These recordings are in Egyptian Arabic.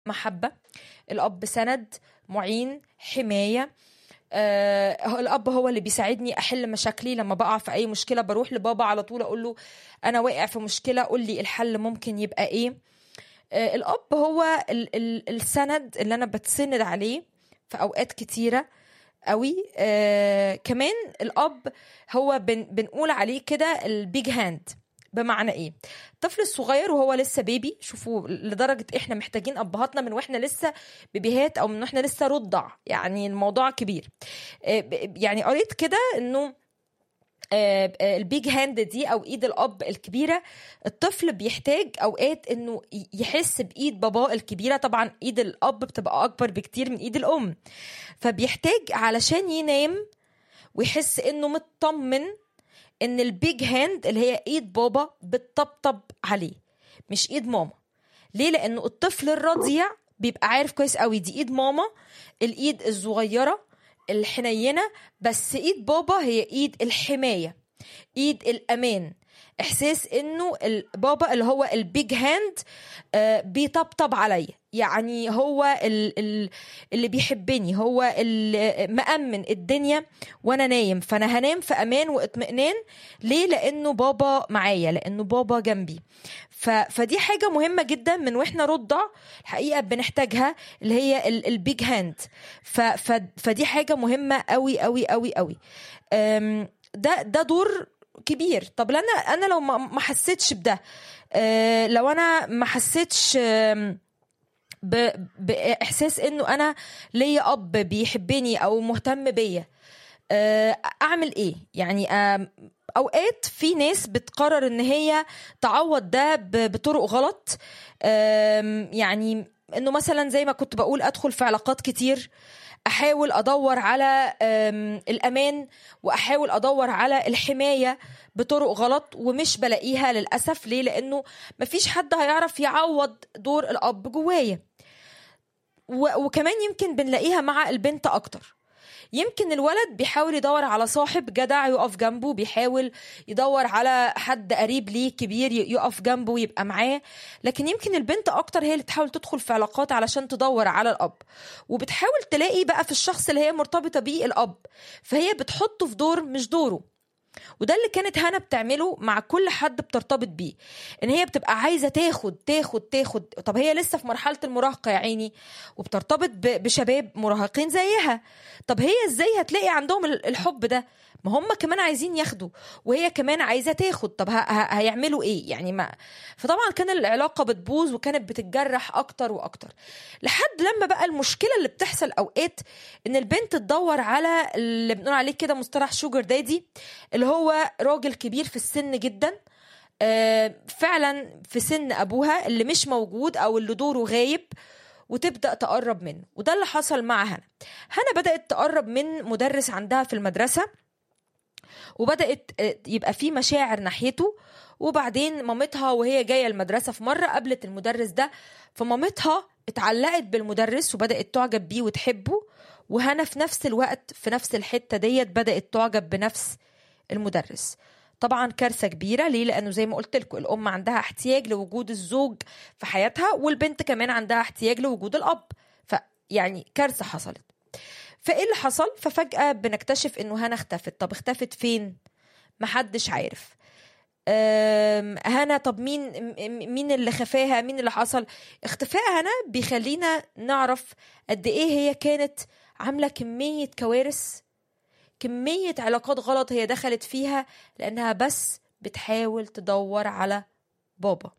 محبة الأب سند معين حماية آه الأب هو اللي بيساعدني أحل مشاكلي لما بقع في أي مشكلة بروح لبابا على طول أقول له أنا واقع في مشكلة قول لي الحل ممكن يبقى إيه آه الأب هو ال- ال- السند اللي أنا بتسند عليه في أوقات كتيرة قوي آه كمان الأب هو بن بنقول عليه كده البيج هاند بمعنى ايه الطفل الصغير وهو لسه بيبي شوفوا لدرجه احنا محتاجين ابهاتنا من واحنا لسه بيبيهات او من واحنا لسه رضع يعني الموضوع كبير آه، ب- يعني قريت كده انه آه، آه، البيج هاند دي او ايد الاب الكبيره الطفل بيحتاج اوقات انه ي- يحس بايد باباه الكبيره طبعا ايد الاب بتبقى اكبر بكتير من ايد الام فبيحتاج علشان ينام ويحس انه مطمن ان البيج هاند اللي هي ايد بابا بتطبطب عليه مش ايد ماما ليه لانه الطفل الرضيع بيبقى عارف كويس قوي دي ايد ماما الايد الصغيره الحنينه بس ايد بابا هي ايد الحمايه ايد الامان احساس انه البابا اللي هو البيج هاند آه، بيطبطب عليا يعني هو ال- ال- اللي بيحبني هو اللي مأمن الدنيا وانا نايم فانا هنام في امان واطمئنان ليه لانه بابا معايا لانه بابا جنبي ف... فدي حاجه مهمه جدا من واحنا رضع الحقيقه بنحتاجها اللي هي ال- البيج هاند ف... ف... فدي حاجه مهمه قوي قوي قوي قوي أم، ده ده دور كبير طب انا انا لو ما ما حسيتش بده أه، لو انا ما حسيتش أم، ب... باحساس انه انا ليا اب بيحبني او مهتم بيا آه، اعمل ايه يعني آم، اوقات في ناس بتقرر ان هي تعوض ده ب- بطرق غلط آم، يعني انه مثلا زي ما كنت بقول ادخل في علاقات كتير احاول ادور على آم، الامان واحاول ادور على الحمايه بطرق غلط ومش بلاقيها للاسف ليه لانه مفيش حد هيعرف يعوض دور الاب جوايا و- وكمان يمكن بنلاقيها مع البنت اكتر يمكن الولد بيحاول يدور على صاحب جدع يقف جنبه بيحاول يدور على حد قريب ليه كبير ي- يقف جنبه ويبقى معاه لكن يمكن البنت اكتر هي اللي تحاول تدخل في علاقات علشان تدور على الاب وبتحاول تلاقي بقى في الشخص اللي هي مرتبطه بيه الاب فهي بتحطه في دور مش دوره وده اللي كانت هنا بتعمله مع كل حد بترتبط بيه ان هي بتبقى عايزه تاخد تاخد تاخد طب هي لسه في مرحله المراهقه يا عيني وبترتبط ب- بشباب مراهقين زيها طب هي ازاي هتلاقي عندهم ال- الحب ده ما هم كمان عايزين ياخدوا وهي كمان عايزه تاخد طب ه- ه- هيعملوا ايه يعني ما فطبعا كان العلاقه بتبوظ وكانت بتتجرح اكتر واكتر لحد لما بقى المشكله اللي بتحصل اوقات ان البنت تدور على اللي بنقول عليه كده مصطلح شوجر دادي اللي هو راجل كبير في السن جدا آه، فعلا في سن ابوها اللي مش موجود او اللي دوره غايب وتبدا تقرب منه وده اللي حصل مع هنا هنا بدات تقرب من مدرس عندها في المدرسه وبدات آه، يبقى في مشاعر ناحيته وبعدين مامتها وهي جايه المدرسه في مره قابلت المدرس ده فمامتها اتعلقت بالمدرس وبدات تعجب بيه وتحبه وهنا في نفس الوقت في نفس الحته ديت بدات تعجب بنفس المدرس طبعا كارثه كبيره ليه لانه زي ما قلت لكم الام عندها احتياج لوجود الزوج في حياتها والبنت كمان عندها احتياج لوجود الاب فيعني كارثه حصلت فايه اللي حصل ففجاه بنكتشف انه هنا اختفت طب اختفت فين محدش عارف أم، هنا طب مين م- مين اللي خفاها مين اللي حصل اختفاء هنا بيخلينا نعرف قد ايه هي كانت عامله كميه كوارث كميه علاقات غلط هي دخلت فيها لانها بس بتحاول تدور على بابا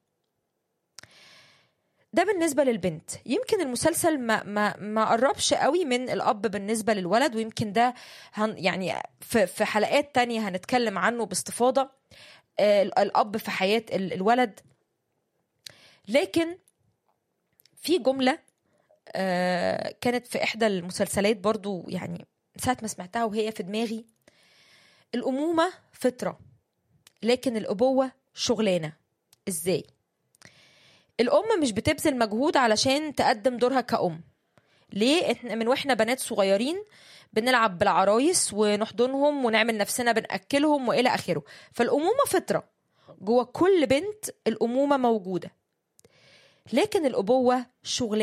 ده بالنسبة للبنت يمكن المسلسل ما ما ما قربش قوي من الأب بالنسبة للولد ويمكن ده هن يعني في في حلقات تانية هنتكلم عنه باستفاضة آه، الأب في حياة ال- الولد لكن في جملة آه، كانت في إحدى المسلسلات برضو يعني ساعة ما سمعتها وهي في دماغي الأمومة فطرة لكن الأبوة شغلانة إزاي؟ الأم مش بتبذل مجهود علشان تقدم دورها كأم ليه احنا من واحنا بنات صغيرين بنلعب بالعرايس ونحضنهم ونعمل نفسنا بنأكلهم وإلى آخره فالأمومة فطرة جوه كل بنت الأمومة موجودة لكن الأبوة شغلانة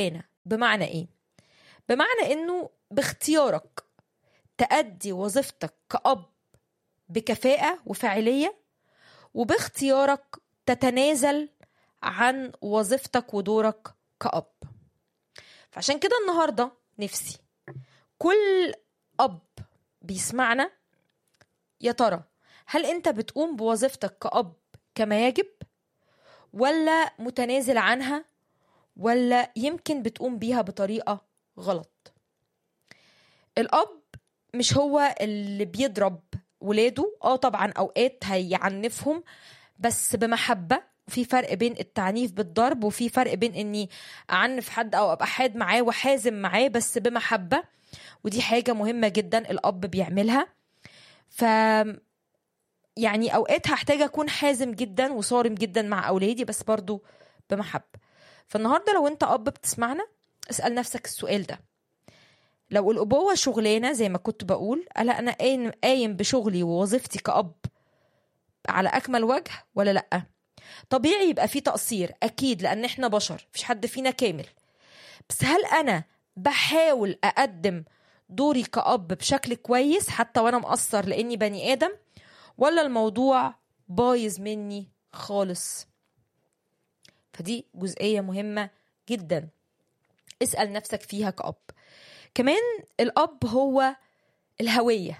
بمعنى ايه بمعنى انه باختيارك تأدي وظيفتك كأب بكفاءة وفاعلية وباختيارك تتنازل عن وظيفتك ودورك كأب فعشان كده النهاردة نفسي كل أب بيسمعنا يا ترى هل أنت بتقوم بوظيفتك كأب كما يجب ولا متنازل عنها ولا يمكن بتقوم بيها بطريقة غلط الأب مش هو اللي بيضرب ولاده اه طبعا اوقات هيعنفهم بس بمحبه وفي فرق بين التعنيف بالضرب وفي فرق بين اني اعنف حد او ابقى حاد معاه وحازم معاه بس بمحبه ودي حاجه مهمه جدا الاب بيعملها ف يعني اوقات هحتاج اكون حازم جدا وصارم جدا مع اولادي بس برضو بمحبه فالنهارده لو انت اب بتسمعنا اسال نفسك السؤال ده لو الأبوة شغلانة زي ما كنت بقول ألا أنا قايم, قايم بشغلي ووظيفتي كأب على أكمل وجه ولا لأ طبيعي يبقى في تقصير أكيد لأن إحنا بشر مفيش حد فينا كامل بس هل أنا بحاول أقدم دوري كأب بشكل كويس حتى وأنا مقصر لأني بني آدم ولا الموضوع بايظ مني خالص فدي جزئية مهمة جدا اسأل نفسك فيها كأب كمان الأب هو الهوية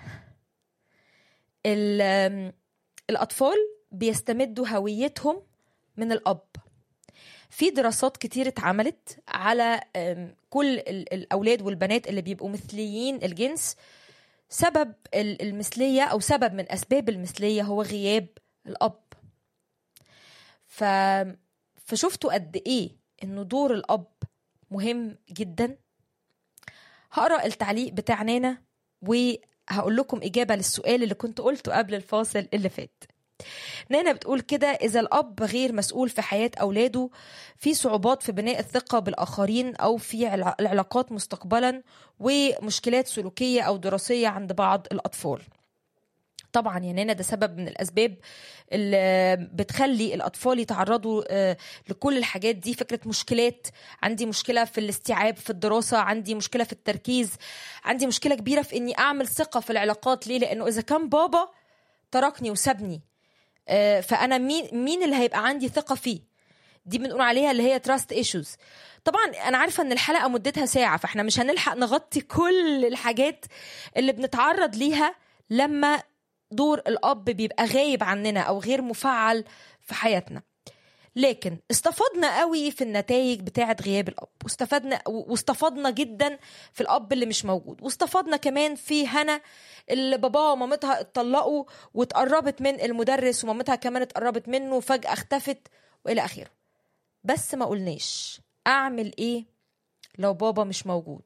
الأطفال بيستمدوا هويتهم من الأب في دراسات كتير اتعملت على كل الأولاد والبنات اللي بيبقوا مثليين الجنس سبب المثلية أو سبب من أسباب المثلية هو غياب الأب ف... فشفتوا قد إيه إنه دور الأب مهم جداً هقرا التعليق بتاع نانا وهقول لكم اجابه للسؤال اللي كنت قلته قبل الفاصل اللي فات نانا بتقول كده إذا الأب غير مسؤول في حياة أولاده في صعوبات في بناء الثقة بالآخرين أو في العلاقات مستقبلا ومشكلات سلوكية أو دراسية عند بعض الأطفال طبعا يا نانا ده سبب من الاسباب اللي بتخلي الاطفال يتعرضوا لكل الحاجات دي فكره مشكلات عندي مشكله في الاستيعاب في الدراسه عندي مشكله في التركيز عندي مشكله كبيره في اني اعمل ثقه في العلاقات ليه لانه اذا كان بابا تركني وسابني فانا مين مين اللي هيبقى عندي ثقه فيه دي بنقول عليها اللي هي تراست ايشوز طبعا انا عارفه ان الحلقه مدتها ساعه فاحنا مش هنلحق نغطي كل الحاجات اللي بنتعرض ليها لما دور الاب بيبقى غايب عننا او غير مفعل في حياتنا لكن استفدنا قوي في النتائج بتاعه غياب الاب واستفدنا واستفدنا جدا في الاب اللي مش موجود واستفدنا كمان في هنا اللي باباها ومامتها اتطلقوا واتقربت من المدرس ومامتها كمان اتقربت منه وفجاه اختفت والى اخره بس ما قلناش اعمل ايه لو بابا مش موجود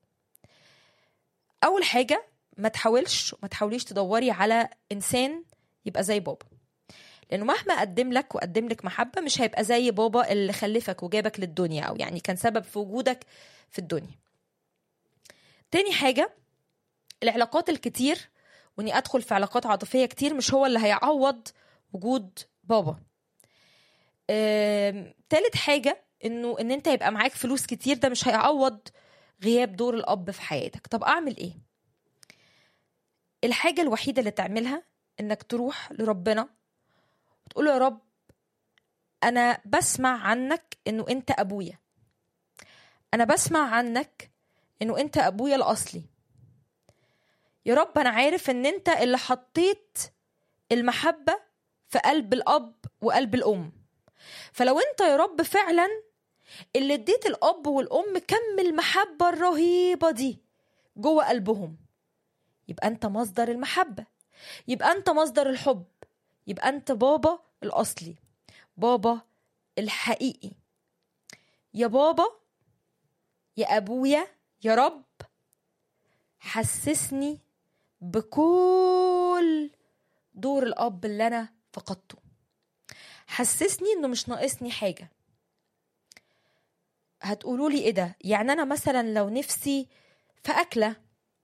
اول حاجه ما تحاولش ما تحاوليش تدوري على انسان يبقى زي بابا لانه مهما قدم لك وقدم لك محبه مش هيبقى زي بابا اللي خلفك وجابك للدنيا او يعني كان سبب في وجودك في الدنيا تاني حاجه العلاقات الكتير واني ادخل في علاقات عاطفيه كتير مش هو اللي هيعوض وجود بابا تالت حاجه انه ان انت يبقى معاك فلوس كتير ده مش هيعوض غياب دور الاب في حياتك طب اعمل ايه الحاجة الوحيدة اللي تعملها إنك تروح لربنا وتقول يا رب أنا بسمع عنك إنه أنت أبويا أنا بسمع عنك إنه أنت أبويا الأصلي يا رب أنا عارف إن أنت اللي حطيت المحبة في قلب الأب وقلب الأم فلو أنت يا رب فعلا اللي اديت الأب والأم كم المحبة الرهيبة دي جوه قلبهم يبقى انت مصدر المحبة يبقى انت مصدر الحب يبقى انت بابا الاصلي بابا الحقيقي يا بابا يا ابويا يا رب حسسني بكل دور الاب اللي انا فقدته حسسني انه مش ناقصني حاجه هتقولوا لي ايه ده يعني انا مثلا لو نفسي في اكله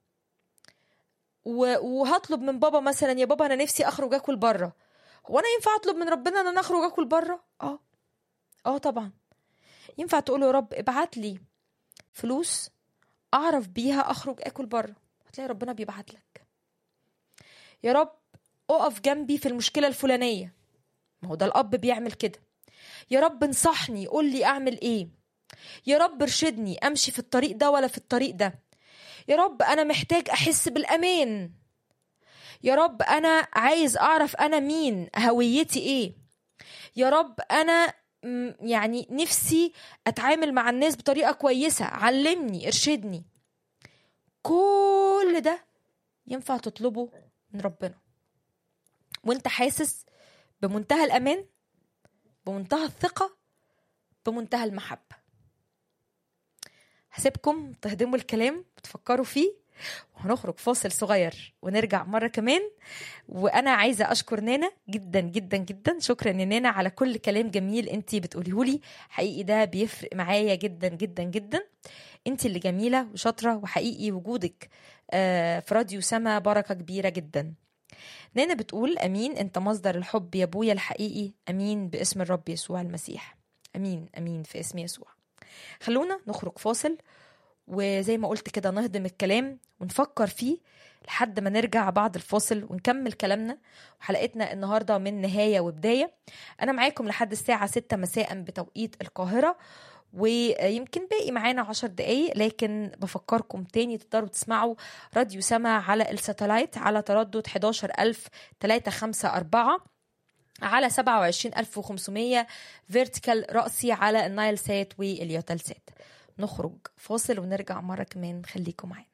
وهطلب من بابا مثلا يا بابا انا نفسي اخرج اكل بره هو انا ينفع اطلب من ربنا ان انا اخرج اكل بره اه اه طبعا ينفع تقول يا رب ابعت لي فلوس اعرف بيها اخرج اكل بره هتلاقي ربنا بيبعت لك يا رب اقف جنبي في المشكله الفلانيه ما هو ده الاب بيعمل كده يا رب انصحني قول لي اعمل ايه يا رب ارشدني امشي في الطريق ده ولا في الطريق ده يا رب انا محتاج احس بالامان يا رب انا عايز اعرف انا مين هويتي ايه يا رب انا م- يعني نفسي اتعامل مع الناس بطريقه كويسه علمني ارشدني كل ده ينفع تطلبه من ربنا وانت حاسس بمنتهى الامان بمنتهى الثقه بمنتهى المحبه هسيبكم تهضموا الكلام وتفكروا فيه وهنخرج فاصل صغير ونرجع مرة كمان وأنا عايزة أشكر نانا جدا جدا جدا شكرا يا نانا على كل كلام جميل أنتي بتقوليه لي حقيقي ده بيفرق معايا جدا جدا جدا أنتي اللي جميلة وشاطرة وحقيقي وجودك آه، في راديو سما بركة كبيرة جدا نانا بتقول أمين أنت مصدر الحب يا أبويا الحقيقي أمين باسم الرب يسوع المسيح أمين أمين في اسم يسوع خلونا نخرج فاصل وزي ما قلت كده نهضم الكلام ونفكر فيه لحد ما نرجع بعد الفاصل ونكمل كلامنا وحلقتنا النهارده من نهايه وبدايه انا معاكم لحد الساعه 6 مساء بتوقيت القاهره ويمكن باقي معانا عشر دقايق لكن بفكركم تاني تقدروا تسمعوا راديو سما على الساتلايت على تردد 11354 على 27500 فيرتيكال رأسي على النايل سات واليوتل سات نخرج فاصل ونرجع مرة كمان خليكم معانا